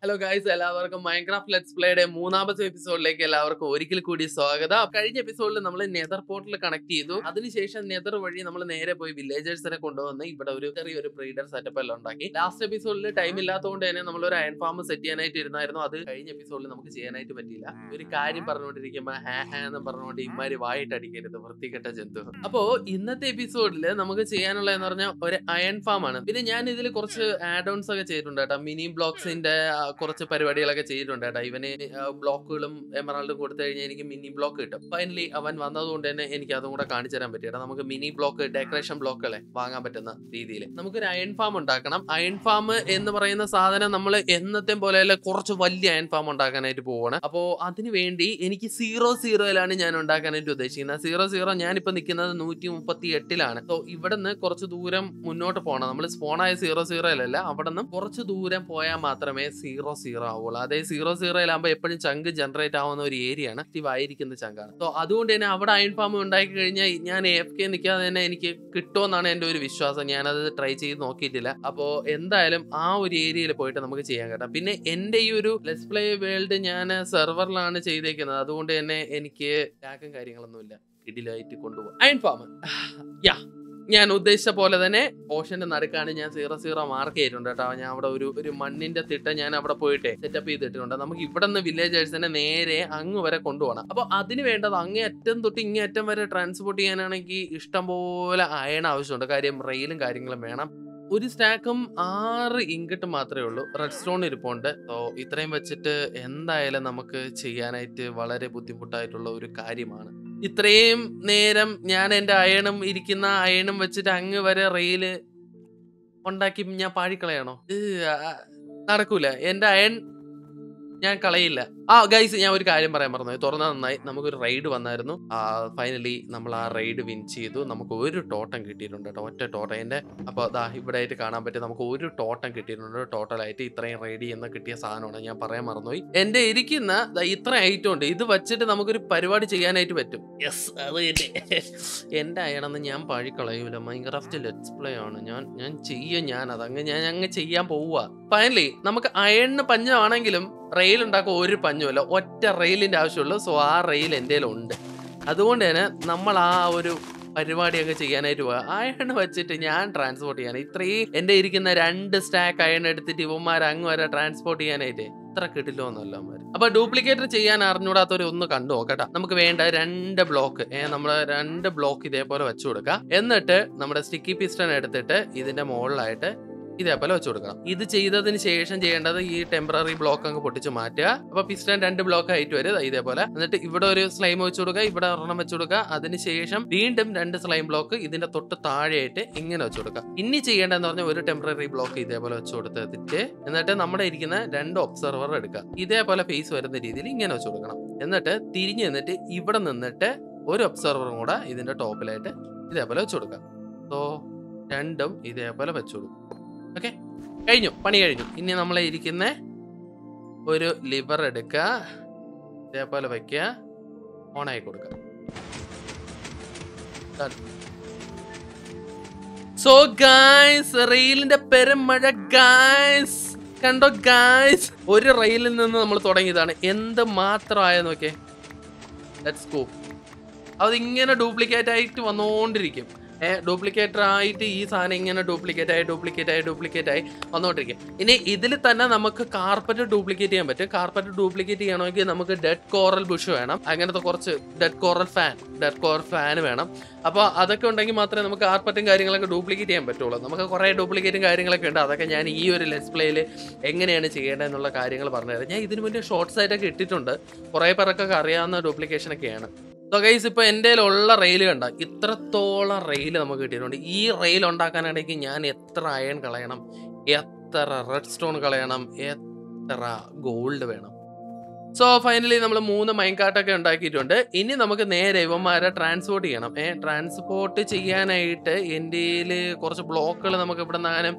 Hello guys എല്ലാവർക്കും Minecraft let's പ്ലേയുടെ മൂന്നാമത്തെ എപ്പിസോഡിലേക്ക് എല്ലാവർക്കും ഒരിക്കൽ കൂടി സ്വാഗതം കഴിഞ്ഞ എപ്പിസോഡിൽ നമ്മൾ നെതർ പോർട്ടൽ കണക്ട് ചെയ്തു അതിനുശേഷം നെതർ വഴി നമ്മൾ നേരെ പോയി വില്ലേജേഴ്സിനെ കൊണ്ടുവന്ന് ഇവിടെ ഒരു ചെറിയൊരു ബ്രീഡർ സെറ്റപ്പ് എല്ലാം ഉണ്ടാക്കി ലാസ്റ്റ് എപ്പിസോഡിൽ ടൈം ഇല്ലാത്തതുകൊണ്ട് തന്നെ നമ്മൾ ഒരു അയൺ ഫാം സെറ്റ് ചെയ്യാനായിട്ട് ഇരുന്നായിരുന്നു അത് കഴിഞ്ഞ എപ്പിസോഡിൽ നമുക്ക് ചെയ്യാനായിട്ട് പറ്റിയില്ല ഒരു കാര്യം പറഞ്ഞുകൊണ്ടിരിക്കുമ്പോ ഹാ ഹാ എന്ന് പറഞ്ഞുകൊണ്ട് ഇമാര് വായിട്ട് അടിക്കരുത് വൃത്തികെട്ട ജന്തു അപ്പോ ഇന്നത്തെ എപ്പിസോഡിൽ നമുക്ക് ചെയ്യാനുള്ള എന്ന് പറഞ്ഞാൽ ഒരു അയൺ ഫാം ആണ് പിന്നെ ഞാൻ ഇതിൽ കുറച്ച് ആഡ് ഓൺസ് ഒക്കെ ചെയ്തിട്ടുണ്ട് കേട്ടോ മിനി ബ്ലോക്സിന്റെ കുറച്ച് പരിപാടികളൊക്കെ ചെയ്തിട്ടുണ്ട് കേട്ടോ ഇവന് ബ്ലോക്കുകളും എമറാൾഡും കൊടുത്തു കഴിഞ്ഞാൽ എനിക്ക് മിനി ബ്ലോക്ക് കിട്ടും ഫൈനലി അവൻ വന്നതുകൊണ്ട് തന്നെ എനിക്ക് അതും കൂടെ കാണിച്ചു തരാൻ പറ്റി കേട്ടോ നമുക്ക് മിനി ബ്ലോക്ക് ഡെക്കറേഷൻ ബ്ലോക്കുകളെ വാങ്ങാൻ പറ്റുന്ന രീതിയിൽ നമുക്കൊരു അയൺ ഫാം ഉണ്ടാക്കണം അയൺ ഫാം എന്ന് പറയുന്ന സാധനം നമ്മൾ എന്നത്തെ പോലെ കുറച്ച് വലിയ അയൺ ഫാം ഉണ്ടാക്കാനായിട്ട് പോവാണ് അപ്പോ അതിനു വേണ്ടി എനിക്ക് സീറോ സീറോയിലാണ് ഞാൻ ഉണ്ടാക്കാനായിട്ട് ഉദ്ദേശിക്കുന്നത് സീറോ സീറോ ഞാനിപ്പോ നിൽക്കുന്നത് നൂറ്റി മുപ്പത്തി എട്ടിലാണ് സോ ഇവിടെ നിന്ന് കുറച്ച് ദൂരം മുന്നോട്ട് പോകണം നമ്മൾ സ്പോണായ സീറോ സീറോയിലല്ല അവിടെ നിന്ന് കുറച്ച് ദൂരം പോയാൽ മാത്രമേ സീറോ സീറോ ആവുള്ളൂ അതേ സീറോ സീറോയിലാകുമ്പോൾ എപ്പോഴും ചങ്ക് ജനറേറ്റ് ആവുന്ന ഒരു ഏരിയ ആണ് ആക്റ്റീവ് ആയിരിക്കുന്ന ചങ്കാണ് സോ അതുകൊണ്ട് തന്നെ അവിടെ അയൺ ഫാം ഉണ്ടാക്കി കഴിഞ്ഞാൽ ഞാൻ എഫ് കെ നിൽക്കാതെ തന്നെ എനിക്ക് കിട്ടുമെന്നാണ് എൻ്റെ ഒരു വിശ്വാസം ഞാനത് ട്രൈ ചെയ്ത് നോക്കിയിട്ടില്ല അപ്പോൾ എന്തായാലും ആ ഒരു ഏരിയയിൽ പോയിട്ട് നമുക്ക് ചെയ്യാൻ കേട്ടോ പിന്നെ എൻ്റെ ഈ ഒരു ലെസ് പ്ലേ വേൾഡ് ഞാൻ സെർവറിലാണ് ചെയ്തേക്കുന്നത് അതുകൊണ്ട് തന്നെ എനിക്ക് ലാഗും കാര്യങ്ങളൊന്നുമില്ല ഇടിലായിട്ട് കൊണ്ടുപോകാം അയൺ ഫാം യാ ഞാൻ ഉദ്ദേശിച്ച പോലെ തന്നെ ഓഷന്റെ നടുക്കാണ് ഞാൻ സീറോ സീറോ മാർക്ക് ചെയ്തിട്ടുണ്ട് കേട്ടോ ഞാൻ അവിടെ ഒരു ഒരു മണ്ണിന്റെ തിട്ട ഞാൻ അവിടെ പോയിട്ട് സെറ്റപ്പ് ചെയ്തിട്ടുണ്ട് നമുക്ക് ഇവിടെ നിന്ന് വില്ലേജേഴ്സിനെ നേരെ അങ്ങ് വരെ കൊണ്ടുപോകണം അപ്പൊ അതിന് വേണ്ടത് അങ്ങേ അറ്റം തൊട്ട് ഇങ്ങേ അറ്റം വരെ ട്രാൻസ്പോർട്ട് ചെയ്യാനാണെങ്കിൽ ഇഷ്ടം പോലെ അയൺ ആവശ്യമുണ്ട് കാര്യം റെയിലും കാര്യങ്ങളും വേണം ഒരു സ്റ്റാക്കും ആറ് ഇങ്കട്ട് മാത്രമേ ഉള്ളൂ റെഡ് സ്റ്റോൺ ഇരിപ്പുണ്ട് സോ ഇത്രയും വെച്ചിട്ട് എന്തായാലും നമുക്ക് ചെയ്യാനായിട്ട് വളരെ ബുദ്ധിമുട്ടായിട്ടുള്ള ഒരു കാര്യമാണ് ഇത്രയും നേരം ഞാൻ എൻ്റെ അയണും ഇരിക്കുന്ന അയണും വെച്ചിട്ട് അങ്ങ് വരെ റെയില് ഉണ്ടാക്കി ഞാൻ പാഴിക്കളയാണോ ഏഹ്, ആ, നടക്കൂല എൻ്റെ അയൺ ഞാൻ കളയില്ല ആ ഗൈസ് ഞാൻ ഒരു കാര്യം പറയാൻ പറഞ്ഞു തുറന്ന നന്നായി നമുക്കൊരു റൈഡ് വന്നായിരുന്നു ആ ഫൈനലി നമ്മൾ ആ റൈഡ് വിൻ ചെയ്തു നമുക്ക് ഒരു ടോട്ടം കിട്ടിയിട്ടുണ്ട് കേട്ടോ ഒറ്റ ടോട്ടേന്റെ അപ്പോൾ അതാ ഇവിടെ ആയിട്ട് കാണാൻ പറ്റും നമുക്ക് ഒരു ടോട്ടം കിട്ടിയിട്ടുണ്ട് ടോട്ടലായിട്ട് ഇത്രയും റൈഡ് ചെയ്യുന്ന കിട്ടിയ സാധനമാണ് ഞാൻ പറയാൻ മറന്നുപോയി എന്റെ ഇരിക്കുന്ന ദാ ഇത്ര ഐറ്റം ഉണ്ട് ഇത് വെച്ചിട്ട് നമുക്കൊരു പരിപാടി ചെയ്യാനായിട്ട് പറ്റും യെസ് അത് തന്നെ എന്റെ അയണെന്ന് ഞാൻ പഴിക്കളയൂല മൈൻക്രാഫ്റ്റ് ലെറ്റ്സ് പ്ലേ ആണ് ഞാൻ ഞാൻ ചെയ്യും ഞാൻ അത് അങ്ങ് ഞാൻ അങ്ങ് ചെയ്യാൻ പോവുക ഫൈനലി നമുക്ക് അയണിന് പഞ്ഞമാണെങ്കിലും റെയിൽ ഉണ്ടാക്കാൻ ഒരു പഞ്ഞുമല്ല ഒറ്റ റെയിലിന്റെ ആവശ്യമുള്ളൂ സോ ആ റെയിൽ എൻ്റെ ഉണ്ട് അതുകൊണ്ട് തന്നെ നമ്മൾ ആ ഒരു പരിപാടിയൊക്കെ ചെയ്യാനായിട്ട് പോവുക അയൺ വെച്ചിട്ട് ഞാൻ ട്രാൻസ്പോർട്ട് ചെയ്യാൻ ഇത്രയും എൻ്റെ ഇരിക്കുന്ന രണ്ട് സ്റ്റാക്ക് അയൺ എടുത്തിട്ട് ഇവന്മാർ അങ്ങ് വരെ ട്രാൻസ്പോർട്ട് ചെയ്യാനായിട്ട് ഇത്ര കിട്ടില്ലോ എന്നല്ല അവന്മാർ അപ്പൊ ഡ്യൂപ്ലിക്കേറ്റർ ചെയ്യാൻ അറിഞ്ഞൂടാത്തവർ ഒന്ന് കണ്ടു നോക്കട്ടെ നമുക്ക് വേണ്ട രണ്ട് ബ്ലോക്ക് ഏഹ് നമ്മൾ രണ്ട് ബ്ലോക്ക് ഇതേപോലെ വെച്ചു കൊടുക്കുക എന്നിട്ട് നമ്മുടെ സ്റ്റിക്കി പിസ്റ്റൺ എടുത്തിട്ട് ഇതിന്റെ മുകളിലായിട്ട് ഇതേപോലെ വെച്ചു കൊടുക്കണം ഇത് ചെയ്തതിന് ശേഷം ചെയ്യേണ്ടത് ഈ ടെമ്പററി ബ്ലോക്ക് അങ്ങ് പൊട്ടിച്ച് മാറ്റുക അപ്പൊ പിസ്റ്റൺ രണ്ട് ബ്ലോക്ക് ആയിട്ട് വരും ദാ ഇതേപോലെ എന്നിട്ട് ഇവിടെ ഒരു സ്ലൈം വെച്ചു കൊടുക്കുക ഇവിടെ ഒരെണ്ണം വെച്ചു കൊടുക്കുക അതിനുശേഷം വീണ്ടും രണ്ട് സ്ലൈം ബ്ലോക്ക് ഇതിന്റെ തൊട്ട് താഴെയായിട്ട് ഇങ്ങനെ വെച്ചു കൊടുക്കുക ഇനി ചെയ്യേണ്ടതെന്ന് പറഞ്ഞാൽ ഒരു ടെമ്പററി ബ്ലോക്ക് ഇതേപോലെ വെച്ചു കൊടുത്തിട്ട് എന്നിട്ട് നമ്മുടെ ഇരിക്കുന്ന രണ്ട് ഒബ്സർവർ എടുക്കുക ഇതേപോലെ ഫേസ് വരുന്ന രീതിയിൽ ഇങ്ങനെ വെച്ചു കൊടുക്കണം എന്നിട്ട് തിരിഞ്ഞു നിന്നിട്ട് ഇവിടെ നിന്നിട്ട് ഒരു ഒബ്സർവറും കൂടെ ഇതിന്റെ ടോപ്പിലായിട്ട് ഇതേപോലെ വെച്ചു കൊടുക്കുക സോ രണ്ടും ഇതേപോലെ വെച്ചു കൊടുക്കും ഓക്കെ കഴിഞ്ഞു പണി കഴിഞ്ഞു ഇനി നമ്മളെ ഇരിക്കുന്ന ഒരു ലിവർ എടുക്കുക ഇതേപോലെ വെക്കുക ഓണായി കൊടുക്കുക സോ ഗായ്സ് റെയിലിന്റെ പെരുമഴ ഗായ്സ് കണ്ടോ ഗായ്സ് ഒരു റെയിലിൽ നിന്ന് നമ്മൾ തുടങ്ങിയതാണ് എന്ത് മാത്രമായ നോക്കേ ലെറ്റ്സ് ഗോ അതിങ്ങനെ ഡ്യൂപ്ലിക്കേറ്റ് ആയിട്ട് വന്നുകൊണ്ടിരിക്കും ഡ്യൂപ്ലിക്കേറ്റർ ആയിട്ട് ഈ സാധനം ഇങ്ങനെ ഡ്യൂപ്ലിക്കേറ്റ് ആയി ഡ്യൂപ്ലിക്കേറ്റ് ആയി ഡ്യൂപ്ലിക്കേറ്റ് ആയി വന്നുകൊണ്ടിരിക്കും ഇനി ഇതിൽ തന്നെ നമുക്ക് കാർപ്പറ്റ് ഡ്യൂപ്ലിക്കേറ്റ് ചെയ്യാൻ പറ്റും കാർപ്പറ്റ് ഡ്യൂപ്ലിക്കേറ്റ് ചെയ്യണമെങ്കിൽ നമുക്ക് ഡെഡ് കോറൽ ബുഷ് വേണം അങ്ങനത്തെ കുറച്ച് dead coral fan dead coral fan വേണം അപ്പോൾ അതൊക്കെ ഉണ്ടെങ്കിൽ മാത്രമേ നമുക്ക് കാർപ്പറ്റും കാര്യങ്ങളൊക്കെ ഡ്യൂപ്ലിക്കേറ്റ് ചെയ്യാൻ പറ്റുള്ളൂ നമുക്ക് കുറേ ഡ്യൂപ്ലിക്കേറ്റും കാര്യങ്ങളൊക്കെ ഉണ്ട് അതൊക്കെ ഞാൻ ഈ ഒരു ലെറ്റ്സ് പ്ലേയിൽ എങ്ങനെയാണ് ചെയ്യേണ്ടതെന്നുള്ള കാര്യങ്ങൾ പറഞ്ഞുതരാം ഞാൻ ഇതിനു മുന്നേ ഷോർട്സ് ആയിട്ടൊക്കെ ഇട്ടിട്ടുണ്ട് കുറേ പേർക്കൊക്കെ അറിയാവുന്ന ഡ്യൂപ്ലിക്കേഷനൊക്കെയാണ് സോ ഗൈസ് ഇപ്പൊ എൻ്റെ ഉള്ള റെയിൽ കണ്ട ഇത്രത്തോളം റെയിൽ നമുക്ക് കിട്ടിയിട്ടുണ്ട് ഈ റെയിൽ ഉണ്ടാക്കാനാണെങ്കിൽ ഞാൻ എത്ര അയൺ കളയണം എത്ര റെഡ് സ്റ്റോൺ കളയണം എത്ര ഗോൾഡ് വേണം സോ ഫൈനലി നമ്മൾ മൂന്ന് മൈൻകാട്ടൊക്കെ ഉണ്ടാക്കിയിട്ടുണ്ട് ഇനി നമുക്ക് നേരെ ഇവന്മാരെ ട്രാൻസ്പോർട്ട് ചെയ്യണം ഏ ട്രാൻസ്പോർട്ട് ചെയ്യാനായിട്ട് എൻ്റെ കുറച്ച് ബ്ലോക്കുകൾ നമുക്ക് ഇവിടെ നിന്നാലും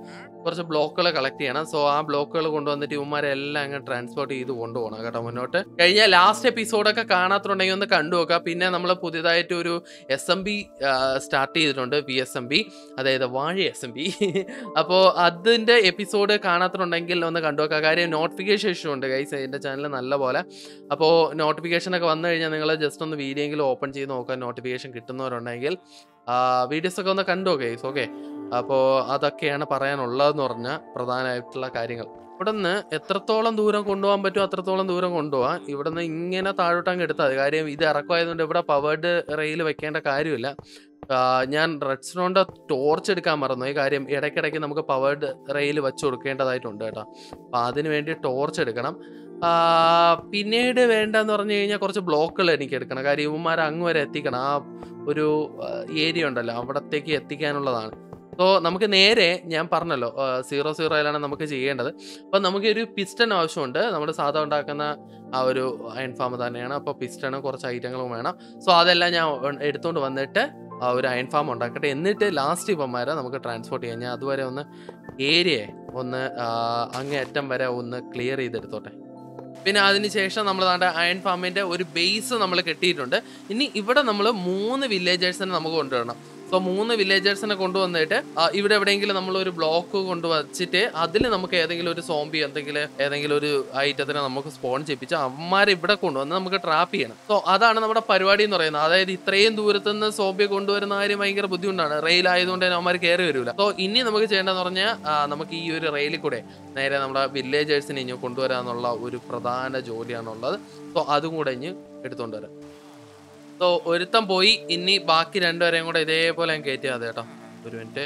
കുറച്ച് ബ്ലോക്കുകൾ കളക്ട് ചെയ്യണം സോ ആ ബ്ലോക്കുകൾ കൊണ്ടുവന്നിട്ട് ഇവന്മാരെ എല്ലാം അങ്ങ് ട്രാൻസ്പോർട്ട് ചെയ്ത് കൊണ്ടുപോകണം കേട്ടോ മുന്നോട്ട് കഴിഞ്ഞ ലാസ്റ്റ് എപ്പിസോഡൊക്കെ കാണാത്തുണ്ടെങ്കിൽ ഒന്ന് കണ്ടു നോക്കുക പിന്നെ നമ്മൾ പുതിയതായിട്ട് ഒരു എസ് എം ബി സ്റ്റാർട്ട് ചെയ്തിട്ടുണ്ട് വി എസ് എം ബി അതായത് വാഴ എസ് എം ബി അപ്പോൾ അതിൻ്റെ എപ്പിസോഡ് കാണാത്തുണ്ടെങ്കിൽ ഒന്ന് കണ്ടു നോക്കുക കാര്യം നോട്ടിഫിക്കേഷൻ ഇഷ്യൂ ഉണ്ട് ഗൈസ് എൻ്റെ ചാനൽ നല്ല പോലെ അപ്പോൾ നോട്ടിഫിക്കേഷൻ ഒക്കെ വന്നു കഴിഞ്ഞാൽ നിങ്ങൾ ജസ്റ്റ് ഒന്ന് വീഡിയോ എങ്കിലും ഓപ്പൺ ചെയ്ത് നോക്കാൻ നോട്ടിഫിക്കേഷൻ കിട്ടുന്നവരുണ്ടെങ്കിൽ വീഡിയോസ് ഒക്കെ ഒന്ന് കണ്ടു ഗൈസ് ഓക്കെ അപ്പോൾ അതൊക്കെയാണ് പറയാനുള്ളതെന്ന് പറഞ്ഞ പ്രധാനമായിട്ടുള്ള കാര്യങ്ങൾ ഇവിടെ നിന്ന് എത്രത്തോളം ദൂരം കൊണ്ടുപോകാൻ പറ്റുമോ അത്രത്തോളം ദൂരം കൊണ്ടുപോകാം ഇവിടെ നിന്ന് ഇങ്ങനെ താഴോട്ടങ്ങ് എടുത്താൽ മതി കാര്യം ഇത് ഇറക്കമായതുകൊണ്ട് ഇവിടെ പവേർഡ് റെയിൽ വെക്കേണ്ട കാര്യമില്ല ആ, ഞാൻ റെഡ് സ്റ്റോണിൻ്റെ ടോർച്ച് എടുക്കാൻ മറന്നു ഈ കാര്യം ഇടയ്ക്കിടയ്ക്ക് നമുക്ക് പവേർഡ് റെയിൽ വെച്ച് കൊടുക്കേണ്ടതായിട്ടുണ്ട് കേട്ടോ അപ്പോൾ അതിന് വേണ്ടി ടോർച്ച് എടുക്കണം ആ, പിന്നീട് വേണ്ടെന്ന് പറഞ്ഞു കഴിഞ്ഞാൽ കുറച്ച് ബ്ലോക്കുകൾ എനിക്ക് എടുക്കണം കാര്യം ഇവന്മാരെ അങ്ങ് വരെ എത്തിക്കണം ആ ഒരു ഏരിയ ഉണ്ടല്ലോ അവിടത്തേക്ക് എത്തിക്കാനുള്ളതാണ് സോ നമുക്ക് നേരെ ഞാൻ പറഞ്ഞല്ലോ സീറോ സീറോയിലാണ് നമുക്ക് ചെയ്യേണ്ടത് അപ്പം നമുക്ക് ഒരു പിസ്റ്റൺ ആവശ്യമുണ്ട് നമ്മൾ സാധാ ഉണ്ടാക്കുന്ന ആ ഒരു അയൺ ഫാം തന്നെയാണ് അപ്പോൾ പിസ്റ്റണും കുറച്ച് ഐറ്റങ്ങളും വേണം സോ അതെല്ലാം ഞാൻ ഉ- എടുത്തുകൊണ്ട് വന്നിട്ട് ആ ഒരു അയൺ ഫാം ഉണ്ടാക്കട്ടെ എന്നിട്ട് ലാസ്റ്റ് ഇപ്പന്മാരെ നമുക്ക് ട്രാൻസ്പോർട്ട് ചെയ്യാം ഞാൻ അതുവരെ ഒന്ന് ഏരിയയെ ഒന്ന് ആ, അങ്ങേയറ്റം വരെ ഒന്ന് ക്ലിയർ ചെയ്തെടുത്തോട്ടെ പിന്നെ അതിനുശേഷം നമ്മൾ നമ്മുടെ അയൺ ഫാമിന്റെ ഒരു ബേസ് നമ്മൾ കെട്ടിയിട്ടുണ്ട് ഇനി ഇവിടെ നമ്മൾ മൂന്ന് വില്ലേജേഴ്സിനെ നമുക്ക് കൊണ്ടുവരണം സോ മൂന്ന് വില്ലേജേഴ്സിനെ കൊണ്ടുവന്നിട്ട് ആ, ഇവിടെ എവിടെയെങ്കിലും നമ്മൾ ഒരു ബ്ലോക്ക് കൊണ്ടുവച്ചിട്ട് അതിൽ നമുക്ക് ഏതെങ്കിലും ഒരു സോംബി എന്തെങ്കിലും ഏതെങ്കിലും ഒരു ഐറ്റത്തിനെ നമുക്ക് സ്പോൺ ചെയ്യിപ്പിച്ച് അമ്മമാരെ ഇവിടെ കൊണ്ടുവന്ന് നമുക്ക് ട്രാപ്പ് ചെയ്യണം സോ അതാണ് നമ്മുടെ പരിപാടി എന്ന് പറയുന്നത് അതായത് ഇത്രയും ദൂരത്ത് നിന്ന് സോംബിയെ കൊണ്ടുവരുന്ന കാര്യം ഭയങ്കര ബുദ്ധിമുട്ടാണ് റെയിൽ ആയതുകൊണ്ട് തന്നെ അവന്മാർ കയറി വരില്ല സോ ഇനി നമുക്ക് ചെയ്യേണ്ടതെന്ന് പറഞ്ഞാൽ ആ, നമുക്ക് ഈ ഒരു റെയിലിൽ കൂടെ നേരെ നമ്മുടെ വില്ലേജേഴ്സിനെ ഇനി കൊണ്ടുവരാന്നുള്ള ഒരു പ്രധാന ജോലിയാണുള്ളത് സോ അതും കൂടെ ഇനി എടുത്തുകൊണ്ട് വരാം സോ ഒരുത്തം പോയി ഇനി ബാക്കി രണ്ടുപേരെയും കൂടെ ഇതേപോലെ ഞാൻ കയറ്റിയാൽ മതി കേട്ടോ ഒരു മിനിറ്റ്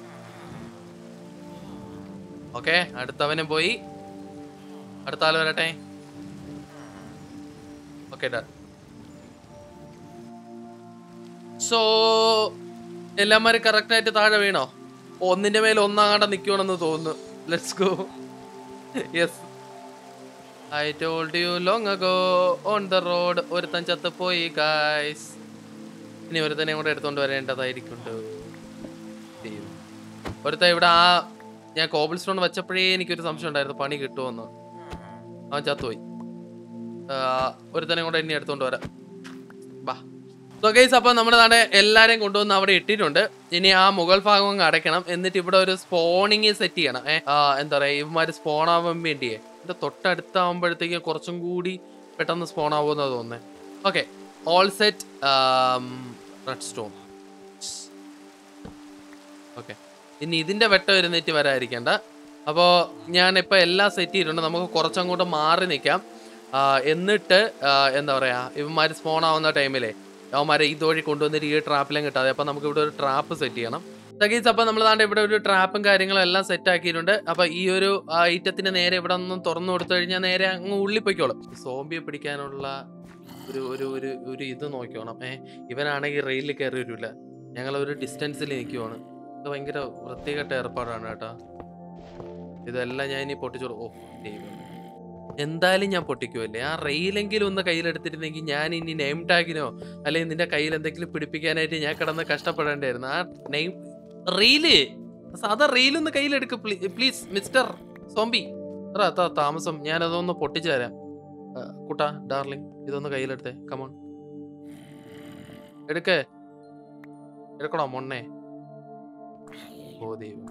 ഓക്കെ അടുത്തവനും പോയി അടുത്ത ആൾ വരട്ടെ ഓക്കെ ഡൺ സോ എല്ലാമാരും കറക്റ്റ് ആയിട്ട് താഴെ വീണോ ഒന്നിന്റെ മേൽ ഒന്നാകണ്ട നിൽക്കുവാണെന്ന് തോന്നുന്നു let's go yes I told you long ago on the road ഒരുത്തൻ ചത്ത് പോയി ഗായ്സ് ഇനി ഒരുത്തനെ കൂടെ എടുത്തോണ്ട് വരേണ്ടതായിരിക്കുണ്ട് ദൈവം. ഒരുത്തൻ ഇവിടെ ആ ഞാൻ കോബിൾ സ്റ്റോൺ വെച്ചപ്പോഴേ എനിക്കൊരു സംശയം ഉണ്ടായിരുന്നു പണി കിട്ടുമെന്ന് അവൻ ചത്തുപോയി ആ, ഒരുത്തനെ കൂടെ ഇനി എടുത്തോണ്ട് വരാം ബാ സോ ഗൈസ് അപ്പോൾ നമ്മുടെ നാടെ എല്ലാരെയും കൊണ്ടുവന്ന് അവിടെ ഇട്ടിട്ടുണ്ട് ഇനി ആ മുകൾ ഭാഗം അങ്ങ് അടയ്ക്കണം എന്നിട്ട് ഇവിടെ ഒരു സ്പോണിങ് സെറ്റ് ചെയ്യണം ഏ ആ, എന്താ പറയാ ഇവന്മാര് സ്പോൺ ആവാൻ വേണ്ടിയേ ഇത് തൊട്ടടുത്താവുമ്പോഴത്തേക്കും കുറച്ചും കൂടി പെട്ടെന്ന് സ്പോൺ ആവുമെന്നാണ് തോന്നുന്നത് okay all set redstone okay ഇനി ഇതിന്റെ വെട്ടം ഇരുന്നിട്ട് വരാതിരിക്കണ്ട അപ്പോൾ ഞാൻ ഇപ്പോൾ എല്ലാം സെറ്റ് ചെയ്തിട്ടുണ്ട് നമുക്ക് കുറച്ചങ്ങോട്ട് മാറി നിൽക്കാം ആ, എന്നിട്ട് ആ, എന്താ പറയാ ഇവന്മാർ സ്പോൺ ആവുന്ന ടൈമിലെ അവന്മാരെ ഇതുവഴി കൊണ്ടുവന്നിട്ട് ഈ ട്രാപ്പിലും കിട്ടാതെ അപ്പം നമുക്ക് ഇവിടെ ഒരു ട്രാപ്പ് സെറ്റ് ചെയ്യണം സഗീസ് അപ്പം നമ്മൾ ദാണ്ട് ഇവിടെ ഒരു ട്രാപ്പും കാര്യങ്ങളും എല്ലാം സെറ്റ് ആക്കിയിട്ടുണ്ട് അപ്പൊ ഈ ഒരു ഐറ്റത്തിന് നേരെ ഇവിടെ ഒന്നും തുറന്നു കൊടുത്തു കഴിഞ്ഞാൽ നേരെ അങ്ങ് ഉള്ളി പൊയ്ക്കോളും സോംബിയെ പിടിക്കാനുള്ള ഒരു ഒരു ഒരു ഒരു ഇത് നോക്കിയോണം ഏ ഇവനാണെങ്കിൽ റെയിലിൽ കയറി വരില്ല ഞങ്ങൾ ഒരു ഡിസ്റ്റൻസിൽ നിൽക്കുവാണ് ഇത് ഭയങ്കര വൃത്തികെട്ട ഏർപ്പാടാണ് കേട്ടോ ഇതെല്ലാം ഞാൻ ഇനി പൊട്ടിച്ചോളൂ ഓ ദൈവം എന്തായാലും ഞാൻ പൊട്ടിക്കുമല്ലേ ആ റെയിലെങ്കിലും ഒന്ന് കയ്യിലെടുത്തിരുന്നെങ്കിൽ ഞാൻ ഇനി നെയിം ടാഗിനോ അല്ലെങ്കിൽ നിന്റെ കയ്യിൽ എന്തെങ്കിലും പിടിപ്പിക്കാനായിട്ട് ഞാൻ കിടന്ന് കഷ്ടപ്പെടേണ്ടായിരുന്നു ആ നെയിം റീല് സാധാ റീലൊന്ന് കയ്യിലെടുക്ക് പ്ലീസ് മിസ്റ്റർ സോംബി എടാ, താ താമസം ഞാൻ അതൊന്ന് പൊട്ടിച്ചു തരാം ആ, കുട്ടാ ഡാർലിംഗ് ഇതൊന്ന് കയ്യിലെടുത്തേ കമോൺ എടുക്കേ എടുക്കണോ മൊണ്ണേ ഓ ദൈവം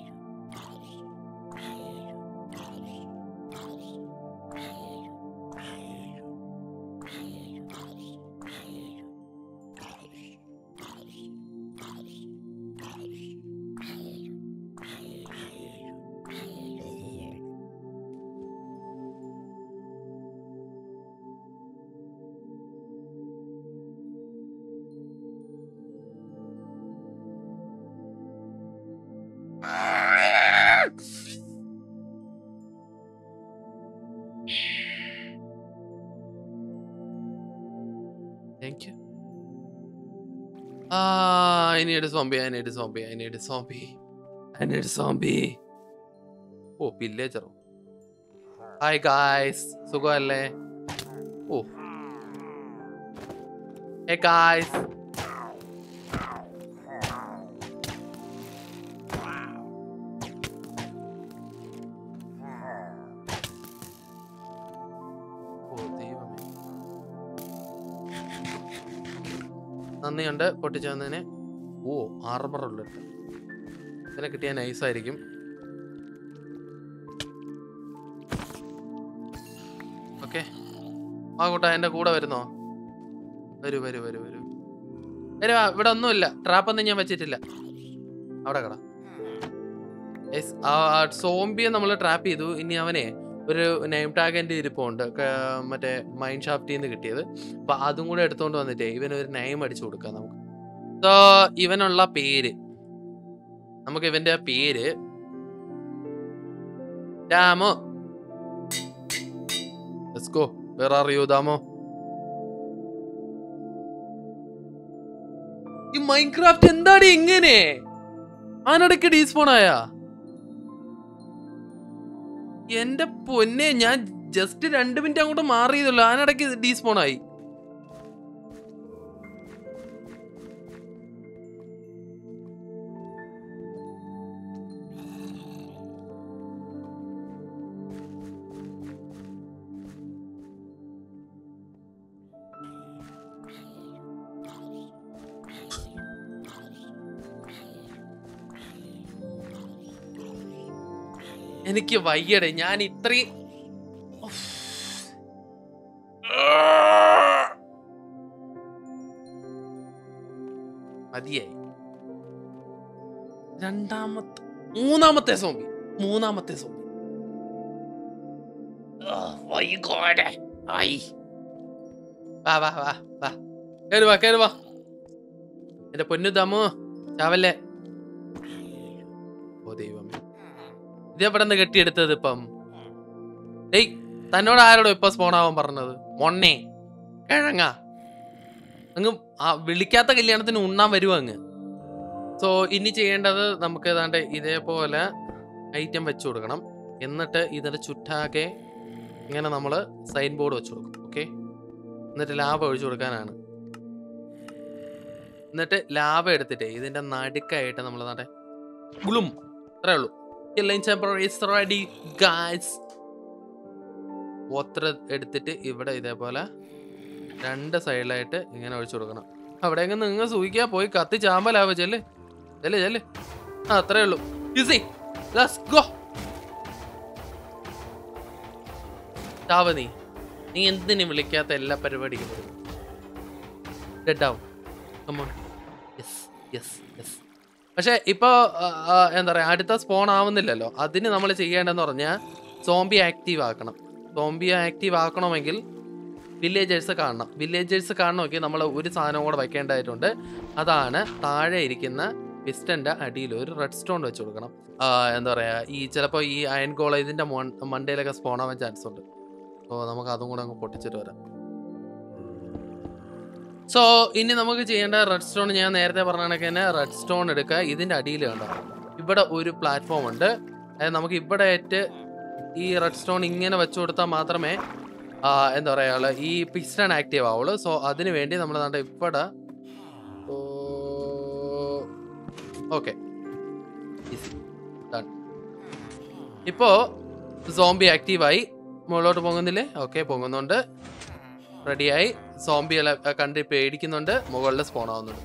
Thank you. Ah, I need a zombie. I need a zombie. I need a zombie. I need a zombie. ഓ വില്ലേജറോ ഹായ് ഗായ്സ് സുഖമല്ലേ ഓ ഹേ ഗായ്സ് നന്ദിയുണ്ട് പൊട്ടിച്ചു തന്നതിന് ഓ ആർമർ ഉള്ളിട്ട് ഇതിനെ കിട്ടിയാൽ നൈസായിരിക്കും ഓക്കെ ആ കൂട്ടാ എൻ്റെ കൂടെ വരുന്നോ വരൂ വരൂ വരൂ വരൂ വരൂ വാ, ഇവിടെ ഒന്നുമില്ല ട്രാപ്പൊന്നും ഞാൻ വെച്ചിട്ടില്ല അവിടെ കട Guys, ആ സോംബിയെ നമ്മൾ ട്രാപ്പ് ചെയ്തു ഇനി അവനെ ഒരു നെയിം ടാഗ് എൻ്റെ ഇരിപ്പുണ്ട് ക- മറ്റേ മൈൻഡ് ഷാഫ്റ്റിൽ നിന്ന് കിട്ടിയത് അപ്പൊ അതും കൂടെ എടുത്തോണ്ട് വന്നിട്ടേ ഇവന് ഒരു നെയിം അടിച്ചു കൊടുക്കാം നമുക്ക് സോ ഇവനുള്ള പേര് നമുക്ക് ഇവന്റെ പേര് രാമോ ലെറ്റ്സ് ഗോ വേറെ അറിയോ ദാമോ ഈ മൈൻക്രാഫ്റ്റ് എന്താടി ഇങ്ങനെ ആനടക്ക് ഡീസ്പോൺ ആയാ എന്റെ പൊന്നെ ഞാൻ ജസ്റ്റ് രണ്ട് മിനിറ്റ് അങ്ങോട്ട് മാറിയതല്ലോ ആനടക്ക് ഡീസ്പോൺ ആയി എനിക്ക് വയ്യടെ ഞാൻ ഇത്രയും ഉഫ്. മതിയായി രണ്ടാമത്തെ മൂന്നാമത്തെ സോംബി മൂന്നാമത്തെ സോംബി വാ വാ വാ വാ കേറി വാ കേറി വാ എന്റെ പൊന്നു ദമു ചാവല്ലേ ഓ ദൈവമേ ഇത് എവിടെ നിന്ന് കെട്ടിയെടുത്തത് ഇപ്പം ഏയ് തന്നോട് ആരോടോ ഇപ്പൊ സ്പോണാവാൻ പറഞ്ഞത് മൊണ്ണേ കിഴങ്ങ അങ്ങ് ആ വിളിക്കാത്ത കല്യാണത്തിന് ഉണ്ണാൻ വരുമോ അങ്ങ് സോ ഇനി ചെയ്യേണ്ടത് നമുക്ക് ഏതാണ്ട് ഇതേപോലെ ഐറ്റം വെച്ചു കൊടുക്കണം എന്നിട്ട് ഇതിന്റെ ചുറ്റാകെ ഇങ്ങനെ നമ്മൾ സൈൻ ബോർഡ് വെച്ചു കൊടുക്കും ഓക്കെ എന്നിട്ട് ലാഭ ഒഴിച്ചു കൊടുക്കാനാണ് എന്നിട്ട് ലാഭ എടുത്തിട്ട് ഇതിന്റെ നടുക്കായിട്ട് നമ്മൾ നാട്ടെ ഗുളും അത്രേ ഉള്ളൂ killing temporary is ready guys ഒത്ര എടുത്തിട്ട് ഇവിടെ ഇതേപോലെ രണ്ട് സൈഡിലായിട്ട് ഇങ്ങനെ ഒഴിച്ചു കൊടുക്കണം അവിടെ എങ്ങനെ നിങ്ങൾ സൂഹിക്കാ പോയി കത്തി ചാമ്പലാവ ചെല്ല് ചെല്ല് ചെല്ല് ആ അത്രേ ഉള്ളൂ ഈസി ലെറ്റ്സ് ഗോ ചാവ നീ നീ എന്തിനു വിളിക്കാത്ത എല്ലാ പരിപാടിക്കും ഡെഡാവും കമോൺ യെസ് യെസ് യെസ് പക്ഷെ ഇപ്പൊ ആ, ആ, എന്താ പറയാ അടുത്ത സ്പോൺ ആവുന്നില്ലല്ലോ അതിന് നമ്മൾ ചെയ്യേണ്ടതെന്ന് പറഞ്ഞാൽ സോംബി ആക്റ്റീവ് ആക്കണം സോംബി ആക്റ്റീവ് ആക്കണമെങ്കിൽ വില്ലേജേഴ്സ് കാണണം വില്ലേജേഴ്സ് കാണണമെങ്കിൽ നമ്മൾ ഒരു സാധനം കൂടെ വെക്കേണ്ടതായിട്ടുണ്ട് അതാണ് താഴെ ഇരിക്കുന്ന പിസ്റ്റന്റെ അടിയിൽ ഒരു റെഡ് സ്റ്റോൺ വെച്ച് കൊടുക്കണം ആ, എന്താ പറയാ ഈ ചിലപ്പോൾ ഈ അയൺ ഗോള ഇതിന്റെ മൺ- മണ്ടയിലൊക്കെ സ്പോൺ ആവാൻ ചാൻസ് ഉണ്ട് അപ്പോൾ നമുക്ക് അതും കൂടെ അങ്ങ് പൊട്ടിച്ചിട്ട് വരാം സോ ഇനി നമുക്ക് ചെയ്യേണ്ട റെഡ് സ്റ്റോൺ ഞാൻ നേരത്തെ പറഞ്ഞ കണക്ക് തന്നെ റെഡ് സ്റ്റോൺ എടുക്കുക ഇതിന്റെ അടിയിൽ കണ്ടോ ഇവിടെ ഒരു പ്ലാറ്റ്ഫോം ഉണ്ട് അതായത് നമുക്ക് ഇവിടെ ആയിട്ട് ഈ റെഡ് സ്റ്റോൺ ഇങ്ങനെ വെച്ചു കൊടുത്താൽ മാത്രമേ ആ, എന്താ പറയാ ഈ പിസ്റ്റൺ ആക്റ്റീവ് ആവുള്ളൂ സോ അതിന് വേണ്ടി നമ്മൾ ദാണ്ടെ ഇവിടെ ഓക്കെ ഇപ്പോ സോംബി ആക്റ്റീവായി മുകളിലോട്ട് പൊങ്ങുന്നില്ലേ ഓക്കെ പൊങ്ങുന്നുണ്ട് റെഡിയായി സോംബികളെ കണ്ട് പേടിക്കുന്നുണ്ട് മുകളിൽ സ്പോൺ ആവുന്നുണ്ട്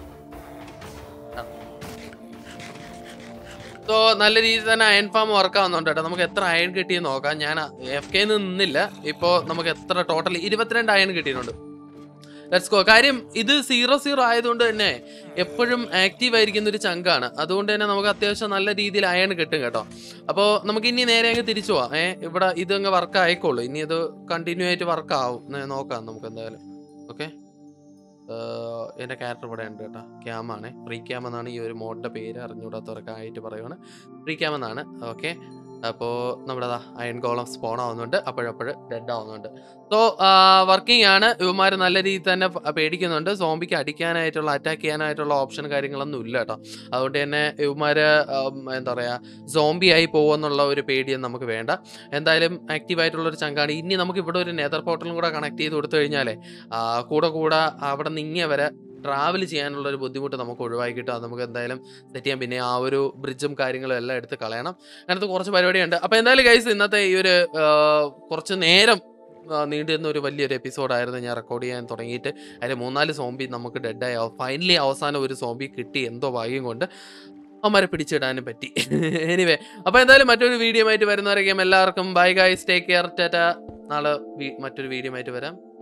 സോ നല്ല രീതിയിൽ തന്നെ അയൺ ഫാം വർക്ക് ആവുന്നുണ്ട് കേട്ടോ നമുക്ക് എത്ര അയൺ കിട്ടിയെന്ന് നോക്കാം ഞാൻ എഫ് കെ നിന്നില്ല ഇപ്പോൾ നമുക്ക് എത്ര ടോട്ടൽ ഇരുപത്തിരണ്ട് അയൺ കിട്ടിയിട്ടുണ്ട് ലെറ്റ്സ് ഗോ കാര്യം ഇത് സീറോ സീറോ ആയതുകൊണ്ട് തന്നെ എപ്പോഴും ആക്റ്റീവ് ആയിരിക്കുന്ന ഒരു ചങ്കാണ് അതുകൊണ്ട് തന്നെ നമുക്ക് അത്യാവശ്യം നല്ല രീതിയിൽ അയൺ കിട്ടും കേട്ടോ അപ്പോൾ നമുക്ക് ഇനി നേരെ അങ്ങ് തിരിച്ചു പോവാം ഏ ഇവിടെ ഇത് അങ്ങ് വർക്ക് ആയിക്കോളൂ ഇനി ഇത് കണ്ടിന്യൂ ആയിട്ട് വർക്ക് ആവും ന്ന് നോക്കാം നമുക്ക് എന്തായാലും ഓക്കെ എൻ്റെ ക്യാരക്ടർ ഇവിടെ ഉണ്ട് കേട്ടോ ക്യാം ആണ് ഫ്രീ ക്യാം എന്നാണ് ഈ ഒരു മോഡിൻ്റെ പേര് അറിഞ്ഞുകൂടാത്തവരൊക്കെ ആയിട്ട് പറയുവാണ് ഫ്രീ ക്യാം എന്നാണ് ഓക്കെ അപ്പോൾ നമ്മുടെ അയൺ ഗോളം സ്പോൺ ആവുന്നുണ്ട് അപ്പോഴപ്പോഴ് ഡെഡ് ആവുന്നുണ്ട് സോ വർക്കിംഗ് ആണ് ഇവന്മാർ നല്ല രീതിയിൽ തന്നെ പ- പേടിക്കുന്നുണ്ട് സോംബിക്ക് അടിക്കാനായിട്ടുള്ള അറ്റാക്ക് ചെയ്യാനായിട്ടുള്ള ഓപ്ഷൻ കാര്യങ്ങളൊന്നും ഇല്ല കേട്ടോ അതുകൊണ്ട് തന്നെ ഇവന്മാർ എന്താ പറയുക സോംബി ആയി പോകുമെന്നുള്ള ഒരു പേടിയൊന്നും നമുക്ക് വേണ്ട എന്തായാലും ആക്റ്റീവ് ആയിട്ടുള്ള ഒരു ചങ്കാണ് ഇനി നമുക്ക് ഇവിടെ ഒരു നെതർ പോർട്ടലും കൂടെ കണക്ട് ചെയ്ത് കൊടുത്തു കഴിഞ്ഞാലേ ആ, കൂടെ കൂടെ അവിടെ നിന്ന് ഇങ്ങനെ വരെ ട്രാവൽ ചെയ്യാനുള്ള ഒരു ബുദ്ധിമുട്ട് നമുക്ക് ഒഴിവാക്കി കിട്ടും അത് നമുക്ക് എന്തായാലും സെറ്റ് ചെയ്യാം പിന്നെ ആ ഒരു ബ്രിഡ്ജും കാര്യങ്ങളും എല്ലാം എടുത്ത് കളയണം അങ്ങനത്തെ കുറച്ച് പരിപാടിയുണ്ട് അപ്പോൾ എന്തായാലും ഗൈസ് ഇന്നത്തെ ഈ ഒരു ആ, കുറച്ച് നേരം ആ, നീണ്ടുനിന്ന ഒരു വലിയൊരു എപ്പിസോഡായിരുന്നു ഞാൻ റെക്കോർഡ് ചെയ്യാൻ തുടങ്ങിയിട്ട് അതിൽ മൂന്നാല് സോംബി നമുക്ക് ഡെഡായി ഫൈനലി അവസാനം ഒരു സോംബി കിട്ടി എന്തോ ഭാഗ്യം കൊണ്ട് അവന്മാരെ പിടിച്ചിടാനും പറ്റി എനിവേ അപ്പോൾ എന്തായാലും മറ്റൊരു വീഡിയോ ആയിട്ട് വരുന്നവരൊക്കെയും എല്ലാവർക്കും ബൈ ഗൈസ് ടേക്ക് കെയർ ടാറ്റ നാളെ വീ- മറ്റൊരു വീഡിയോ ആയിട്ട് വരാം